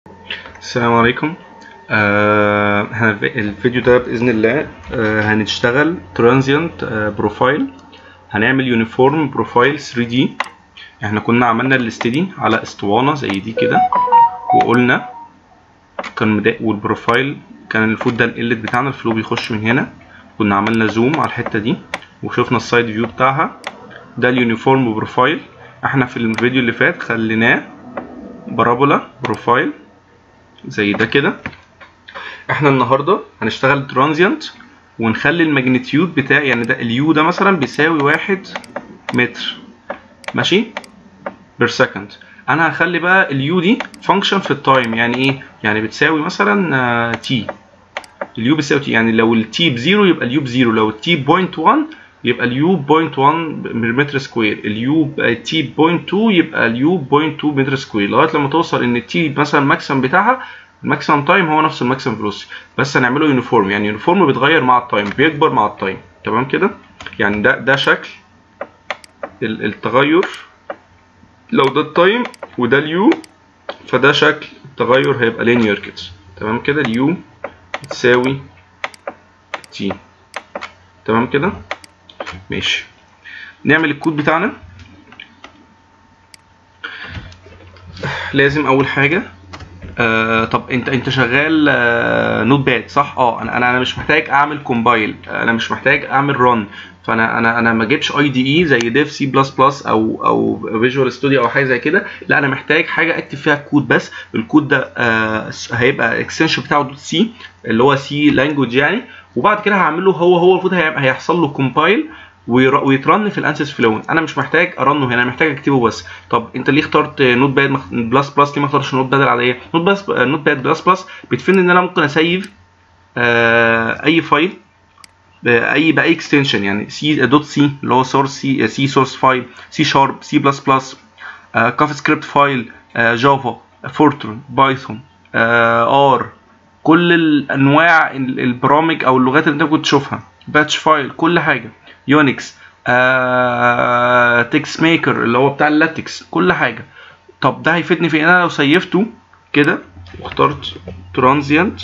السلام عليكم آه احنا الف- الفيديو ده بإذن الله آه هنشتغل ترانزيانت آه بروفايل هنعمل يونيفورم بروفايل 3D احنا كنا عملنا الاستدي على اسطوانة زي دي كده وقلنا كان مدا... والبروفايل كان المفروض ده الإلت بتاعنا الفلو بيخش من هنا كنا عملنا زوم على الحتة دي وشفنا السايد فيو بتاعها ده اليونيفورم بروفايل احنا في الفيديو اللي فات خليناه بارابولا بروفايل زي ده كده احنا النهارده هنشتغل ترانزيانت ونخلي الماجنتيود بتاعي يعني ده اليو ده مثلا بيساوي واحد متر ماشي بير سكند انا هخلي بقى اليو دي فانكشن في التايم يعني ايه يعني بتساوي مثلا تي اليو بتساوي تي يعني لو التي بزيرو يبقى اليو بزيرو لو التي بوينت 1 يبقى اليو بوينت 1 متر سكوير اليو تي بوينت 2 يبقى اليو بوينت 2 متر سكوير لغايه لما توصل ان التي مثلا الماكسيمم بتاعها الماكسيمم تايم هو نفس الماكسيمم فيلوسيتي بس هنعمله يونيفورم يعني يونيفورم بيتغير مع التايم بيكبر مع التايم تمام كده يعني ده ده شكل ال- التغير لو ده التايم وده اليو فده شكل التغير هيبقى لينير كده تمام كده اليو بتساوي تي تمام كده ماشي نعمل الكود بتاعنا لازم اول حاجه آه طب انت انت شغال آه نوت باد صح اه انا انا انا مش محتاج اعمل كومبايل انا مش محتاج اعمل ران فانا انا انا ما اجيبش اي دي اي زي ديف سي بلس بلس او او فيجوال ستوديو او حاجه زي كده لا انا محتاج حاجه اكتب فيها كود بس الكود ده آه هيبقى اكستنشن بتاعه دوت سي اللي هو سي لانجوج يعني وبعد كده هعمله هو هو المفروض هي- هيحصل له كومبايل وير- ويترن في الانسس فلون انا مش محتاج ارنه هنا انا محتاج اكتبه بس طب انت ليه اخترت نوت باد مخ... بلس بلس ليه ما اخترتش نوت باد العاديه نوت بلس نوت باد بلس بلس بتفيدني ان انا ممكن اسيف آه اي فايل باي باي اكستنشن يعني سي دوت سي اللي هو سورس سي سي سورس فايل سي شارب سي بلس بلس كاف سكريبت فايل جافا فورترن بايثون ار كل الانواع ال- البرامج او اللغات اللي انت كنت تشوفها باتش فايل كل حاجه يونكس تكست ميكر اللي هو بتاع اللاتكس كل حاجه طب ده هيفيدني في إيه؟ انا لو سيفته كده واخترت ترانزيانت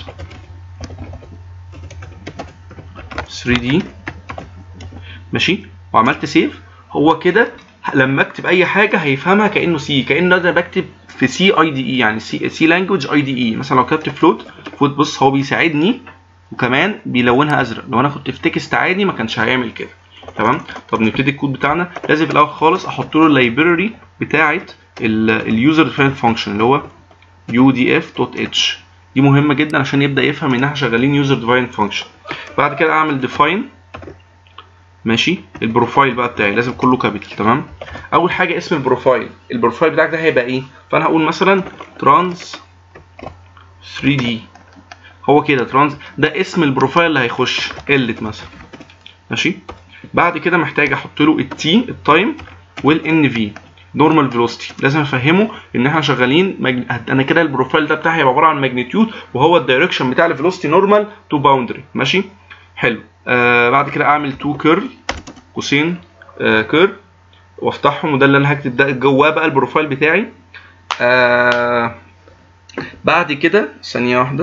3D ماشي وعملت سيف هو كده لما اكتب اي حاجه هيفهمها كانه سي كانه انا بكتب في سي اي دي اي يعني سي سي لانجوج اي دي اي مثلا لو كتبت فلوت فلوت بص هو بيساعدني وكمان بيلونها ازرق لو انا كنت في تكست عادي ما كانش هيعمل كده تمام طب نبتدي الكود بتاعنا لازم في الاول خالص احط له اللايبراري بتاعه اليوزر ديفايند فانكشن اللي هو udf.h دي مهمه جدا عشان يبدا يفهم ان احنا شغالين يوزر ديفايند فانكشن بعد كده اعمل ديفاين ماشي البروفايل بقى بتاعي لازم كله كابيتال تمام اول حاجه اسم البروفايل البروفايل بتاعك ده هيبقى ايه فانا هقول مثلا ترانس 3D هو كده ترانس ده اسم البروفايل اللي هيخش قلت مثلا ماشي بعد كده محتاج احط له التي التايم والان في نورمال فيلوسيتي لازم افهمه ان احنا شغالين مج... انا كده البروفايل ده بتاعي هيبقى عباره عن ماجنتيود وهو الدايركشن بتاع الفيلوسيتي نورمال تو باوندري ماشي حلو آه بعد كده اعمل تو كيرل قوسين آه كيرل وافتحهم وده اللي انا هكتب ده جواه بقى البروفايل بتاعي آه بعد كده ثانيه واحده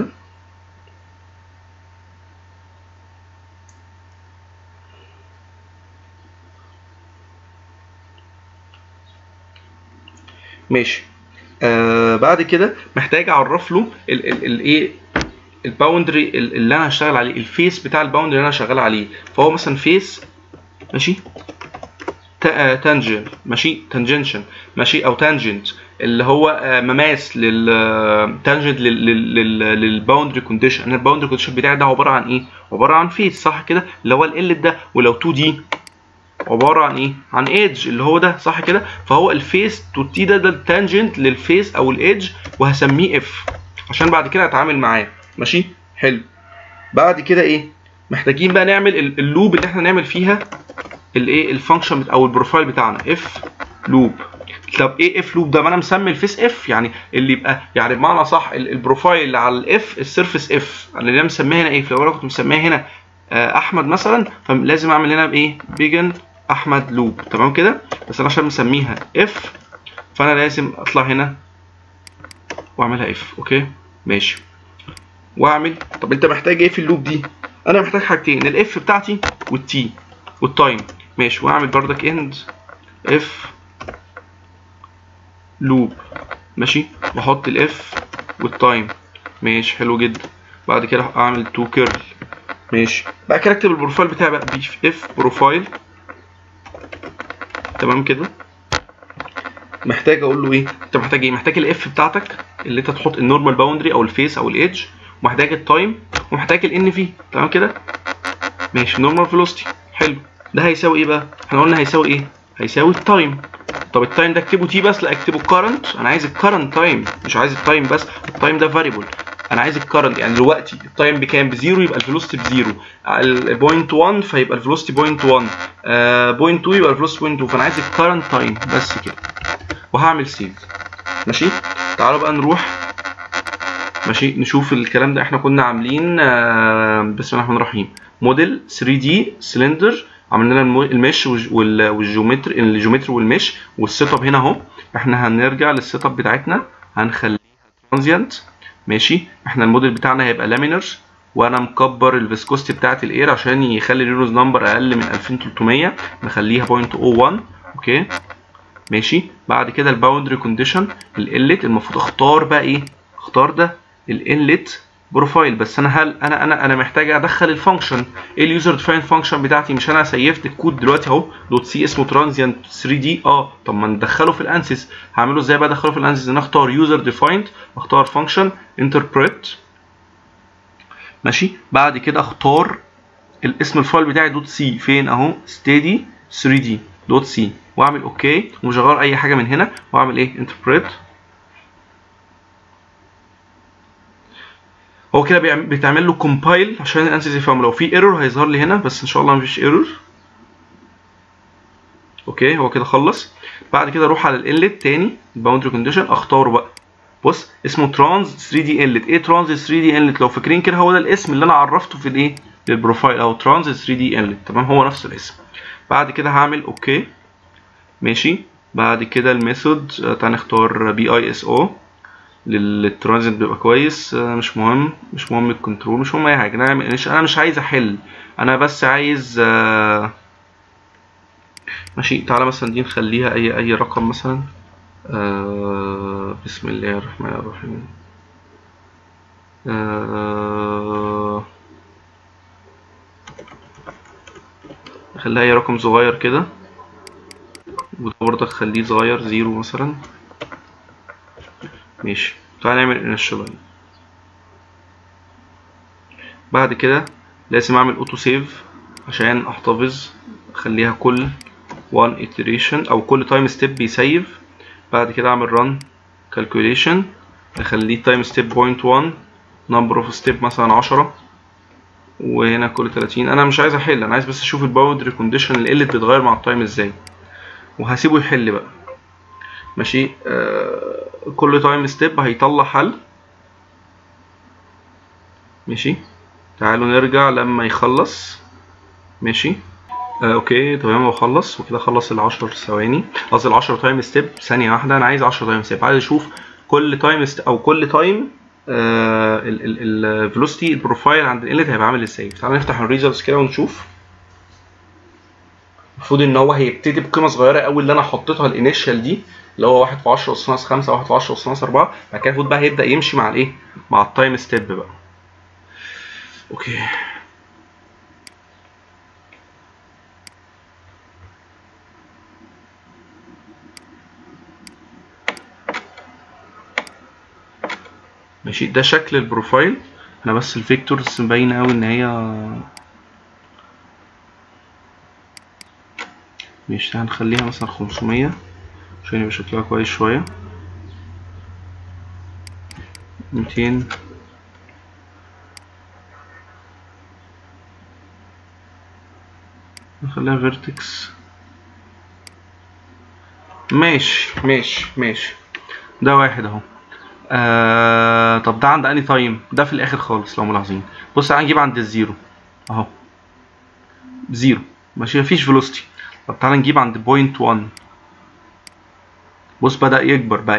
ماشي آه بعد كده محتاج اعرف له الايه الباوندري اللي انا هشتغل عليه الفيس بتاع الباوندري اللي انا شغال عليه فهو مثلا فيس ماشي تانجن ماشي تانجنشن ماشي او تانجنت اللي هو آه، مماس لل تانجنت للباوندري كونديشن انا الباوندري كونديشن بتاعي ده عباره عن ايه عباره عن فيس صح كده اللي هو ال ده ولو 2 دي عباره عن ايه عن ايدج اللي هو ده صح كده فهو الفيس تو تي ده ده التانجنت للفيس او الايدج وهسميه اف عشان بعد كده اتعامل معاه ماشي حلو بعد كده ايه محتاجين بقى نعمل ال- اللوب اللي احنا نعمل فيها الايه الفانكشن او البروفايل بتاعنا اف لوب طب ايه اف لوب ده ما انا مسمي الفيس اف يعني اللي يبقى يعني بمعنى صح ال- البروفايل اللي على الاف السيرفيس اف انا اللي انا مسميها هنا ايه لو انا كنت مسميها هنا آه، احمد مثلا فلازم اعمل هنا بايه بيجن احمد لوب تمام كده بس انا عشان مسميها اف فانا لازم اطلع هنا واعملها اف اوكي ماشي واعمل طب انت محتاج ايه في اللوب دي انا محتاج حاجتين الاف بتاعتي والتي والتايم ماشي واعمل بردك اند اف لوب ماشي واحط الاف والتايم ماشي حلو جدا بعد كده اعمل تو كيرل ماشي بقى كده اكتب البروفايل بتاعي بقى بي اف بروفايل تمام كده محتاج اقول له ايه انت محتاج ايه محتاج الاف بتاعتك اللي انت تحط النورمال باوندري او الفيس او الايدج ومحتاج التايم ومحتاج الان في تمام كده ماشي نورمال فيلوسيتي حلو ده هيساوي ايه بقى احنا قلنا هيساوي ايه هيساوي التايم طب التايم ده اكتبه تي بس لا اكتبه كارنت انا عايز الكارنت تايم مش عايز التايم بس التايم ده فاريبل انا عايز الكارنت يعني دلوقتي التايم بكام بزيرو يبقى الفيلوسيتي بزيرو البوينت 1 فيبقى الفيلوسيتي بوينت 1 بوينت 2 يبقى الفيلوسيتي بوينت 2 فانا عايز الكارنت تايم بس كده وهعمل سيف ماشي تعالوا بقى نروح ماشي نشوف الكلام ده احنا كنا عاملين آه بسم الله الرحمن الرحيم موديل 3 دي سلندر عملنا لنا المش والجيومتري الجيومتري والمش والسيت اب هنا اهو احنا هنرجع للسيت اب بتاعتنا هنخليها ترانزيانت ماشي احنا الموديل بتاعنا هيبقى لامينر وانا مكبر الفيسكوستي بتاعت الاير عشان يخلي الرينوز نمبر اقل من 2300 نخليها 0.01 اوكي ماشي بعد كده الباوندري كونديشن الانلت المفروض اختار بقى ايه اختار ده الانلت بروفايل بس انا هل انا انا انا محتاج ادخل الفانكشن ايه اليوزر ديفاين فانكشن بتاعتي مش انا سيفت الكود دلوقتي اهو دوت سي اسمه ترانزيانت 3 دي اه طب ما ندخله في الانسيس هعمله ازاي بقى ادخله في الانسيس انا اختار يوزر ديفايند اختار فانكشن انتربريت ماشي بعد كده اختار الاسم الفايل بتاعي دوت سي فين اهو ستيدي 3 دي دوت سي واعمل اوكي ومش هغير اي حاجه من هنا واعمل ايه انتربريت هو كده بيتعمل له كومبايل عشان الانسيز يفهم لو في ايرور هيظهر لي هنا بس ان شاء الله مفيش ايرور اوكي هو كده خلص بعد كده اروح على الانلت تاني الباوندري كونديشن اختاره بقى بص اسمه ترانز 3 دي انلت ايه ترانز 3 دي انلت لو فاكرين كده هو ده الاسم اللي انا عرفته في الايه للبروفايل او ترانز 3 دي انلت تمام هو نفس الاسم بعد كده هعمل اوكي ماشي بعد كده الميثود تعالى نختار بي اي اس او للترانزيت بيبقى كويس مش مهم مش مهم الكنترول مش مهم اي حاجه انا مش انا مش عايز احل انا بس عايز ماشي تعالى مثلا دي نخليها اي اي رقم مثلا بسم الله الرحمن الرحيم نخليها اي رقم صغير كده وده برضه خليه صغير زيرو مثلا ماشي تعالى نعمل انيشالايز بعد كده لازم اعمل اوتو سيف عشان احتفظ اخليها كل one iteration او كل تايم ستيب بيسيف بعد كده اعمل run calculation اخليه تايم ستيب بوينت 1 number of step مثلا 10 وهنا كل 30 انا مش عايز احل انا عايز بس اشوف الباوندري كونديشن اللي قلت بتتغير مع التايم ازاي وهسيبه يحل بقى ماشي آه كل تايم ستيب هيطلع حل ماشي تعالوا نرجع لما يخلص ماشي آه اوكي تمام هو خلص وكده خلص ال 10 ثواني قصدي ال 10 تايم ستيب ثانيه واحده انا عايز 10 تايم ستيب عايز اشوف كل تايم او كل تايم آه الفيلوسيتي البروفايل عند الانلت هيبقى عامل ازاي تعالى نفتح الريزلتس كده ونشوف المفروض ان هو هيبتدي بقيمه صغيره قوي اللي انا حطيتها الانيشال دي اللي هو 1 في 10 اس ناقص 5 1 في 10 اس ناقص 4 بعد كده المفروض بقى هيبدا يمشي مع الايه مع التايم ستيب بقى اوكي ماشي ده شكل البروفايل انا بس الفيكتورز باينه قوي ان هي ماشي هنخليها مثلا 500 عشان يبقى شكلها كويس شويه 200 نخليها فيرتكس ماشي ماشي ماشي ده واحد اهو آه طب ده عند اني تايم ده في الاخر خالص لو ملاحظين بص تعالى نجيب عند الزيرو اهو زيرو ماشي مفيش فيلوسيتي طب تعالى نجيب عند بوينت 1 بص بدأ يكبر بقى ايه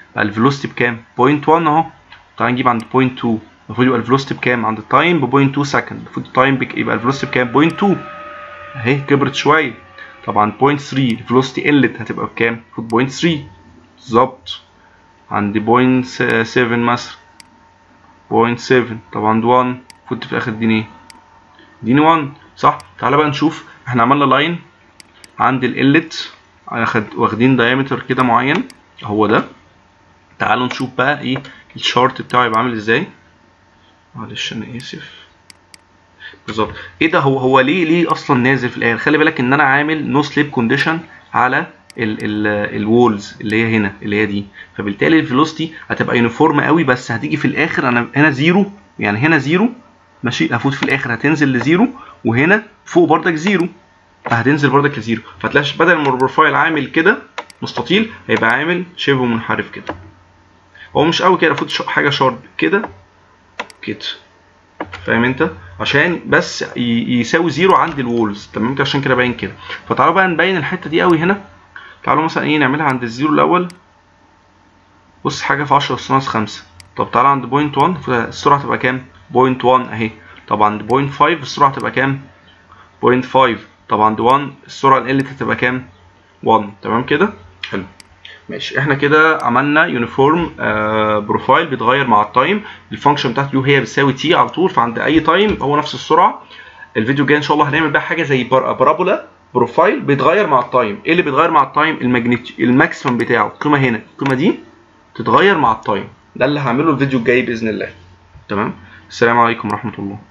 بقى الفيلوسيتي بكام 0.1 اهو تعالى نجيب عند 0.2 المفروض يبقى الفيلوسيتي بكام عند التايم ب 0.2 سكند المفروض التايم بك... يبقى الفيلوسيتي بكام 0.2 اهي كبرت شويه طبعا 0.3 الفيلوسيتي قلت هتبقى بكام المفروض 0.3 بالظبط عندي 0.7 مثلا 0.7 طبعا 1 المفروض في الاخر اديني ايه اديني 1 صح تعالى بقى نشوف احنا عملنا لاين عند القلت واخدين دايمتر كده معين هو ده تعالوا نشوف بقى ايه الشارت بتاعه يبقى عامل ازاي معلش انا اسف بالظبط ايه ده هو هو ليه ليه اصلا نازل في الاخر خلي بالك ان انا عامل نو سليب كونديشن على الوولز اللي هي هنا اللي هي دي فبالتالي الفيلوسيتي هتبقى يونيفورم قوي بس هتيجي في الاخر انا هنا زيرو يعني هنا زيرو ماشي هفوت في الاخر هتنزل لزيرو وهنا فوق بردك زيرو فهتنزل بردك لزيرو فتلاقي بدل ما البروفايل عامل كده مستطيل هيبقى عامل شبه منحرف كده هو مش قوي كده المفروض حاجه شارب كده كده فاهم انت عشان بس يساوي زيرو عند الوولز تمام كده عشان كده باين كده فتعالوا بقى نبين الحته دي قوي هنا تعالوا مثلا ايه نعملها عند الزيرو الاول بص حاجه في 10 اس ناقص 5 طب تعالى عند بوينت 1 السرعه تبقى كام بوينت 1 اهي طب عند بوينت 5 السرعه تبقى كام بوينت 5 طب عند 1 السرعه اللي هتبقى كام 1 تمام كده حلو ماشي احنا كده عملنا يونيفورم آه بروفايل بيتغير مع التايم الفانكشن بتاعت يو هي بتساوي تي على طول فعند اي تايم هو نفس السرعه الفيديو الجاي ان شاء الله هنعمل بقى حاجه زي بارابولا بروفايل بيتغير مع التايم ايه اللي بيتغير مع التايم الماجنت الماكسيمم بتاعه القيمه هنا القيمه دي تتغير مع التايم ده اللي هعمله الفيديو الجاي باذن الله تمام السلام عليكم ورحمه الله